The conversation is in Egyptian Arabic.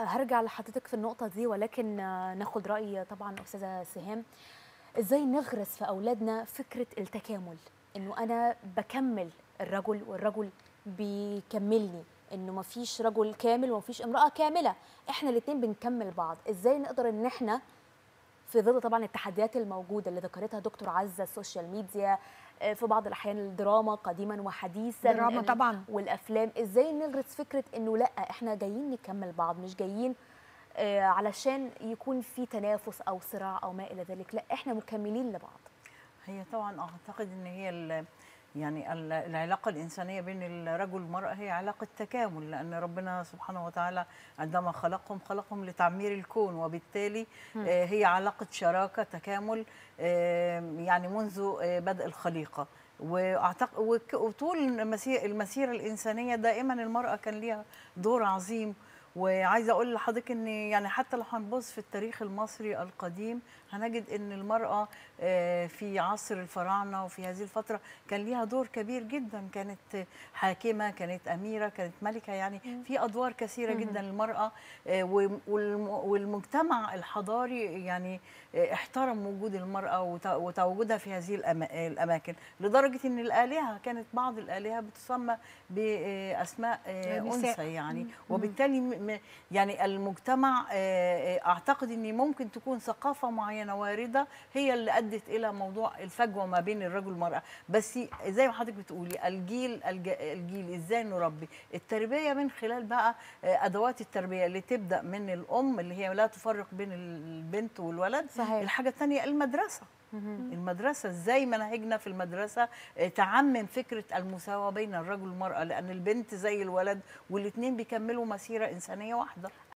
هرجع لحضرتك في النقطة دي ولكن آه، ناخد رأي طبعا أستاذة سهام إزاي نغرس في أولادنا فكرة التكامل إنه أنا بكمل الرجل والرجل بيكملني إنه مفيش رجل كامل ومفيش امرأة كاملة إحنا الاتنين بنكمل بعض إزاي نقدر إن إحنا في ظل طبعا التحديات الموجودة اللي ذكرتها دكتور عزة السوشيال ميديا آه، في بعض الأحيان الدراما قديما وحديثا دراما ال- طبعاً. والافلام ازاي نغرس فكره انه لا احنا جايين نكمل بعض مش جايين آه، علشان يكون في تنافس او صراع او ما الى ذلك لا احنا مكملين لبعض هي طبعا اعتقد ان هي ال- يعني ال- العلاقه الانسانيه بين الرجل والمراه هي علاقه تكامل لان ربنا سبحانه وتعالى عندما خلقهم خلقهم لتعمير الكون وبالتالي آه، هي علاقه شراكه تكامل آه، يعني منذ آه، بدء الخليقه واعتقد وك- وطول المسير المسيره الانسانيه دائما المراه كان ليها دور عظيم وعايزه اقول لحضرتك ان يعني حتى لو هنبص في التاريخ المصري القديم هنجد ان المراه آه، في عصر الفراعنه وفي هذه الفتره كان ليها دور كبير جدا كانت حاكمه كانت اميره كانت ملكه يعني في ادوار كثيره جدا للمراه آه، و- والم- والمجتمع الحضاري يعني آه، احترم وجود المراه وت- وتواجدها في هذه الأما- الاماكن لدرجه ان الالهه كانت بعض الالهه بتسمى باسماء آه، نساء. انثى يعني وبالتالي م- م- يعني المجتمع آه، آه، اعتقد ان ممكن تكون ثقافه معينه وارده هي اللي ادت الى موضوع الفجوه ما بين الرجل والمراه بس زي ما حضرتك بتقولي الجيل الج- الجيل ازاي نربي التربيه من خلال بقى آه، ادوات التربيه اللي تبدا من الام اللي هي لا تفرق بين البنت والولد صحيح. الحاجه الثانيه المدرسه المدرسة ازاي مناهجنا في المدرسة آه، تعمم فكرة المساواة بين الرجل والمرأة لأن البنت زي الولد والاثنين بيكملوا مسيرة إنسانية واحدة